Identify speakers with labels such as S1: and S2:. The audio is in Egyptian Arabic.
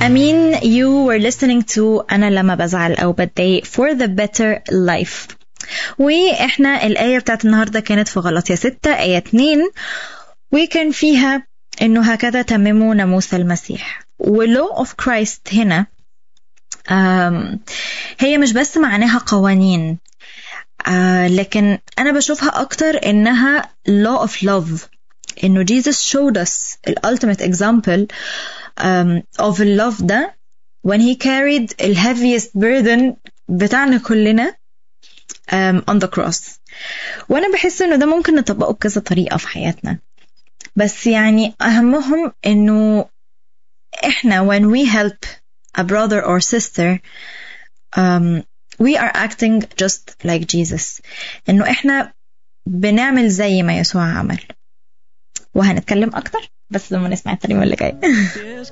S1: أمين you were listening to أنا لما بزعل أو بتضايق for the better life وإحنا الآية بتاعت النهاردة كانت في غلطية 6 آية 2 وكان فيها إنه هكذا تمموا ناموس المسيح ولو of Christ هنا um, هي مش بس معناها قوانين uh, لكن أنا بشوفها أكتر إنها law of love إنه Jesus showed us the ultimate example um, of love ده when he carried the heaviest burden بتاعنا كلنا um, on the cross وأنا بحس إنه ده ممكن نطبقه بكذا طريقة في حياتنا بس يعني أهمهم إنه إحنا when we help a brother or sister um, we are acting just like Jesus إنه إحنا بنعمل زي ما يسوع عمل وهنتكلم أكتر بس لما نسمع الترنيمة اللي جاية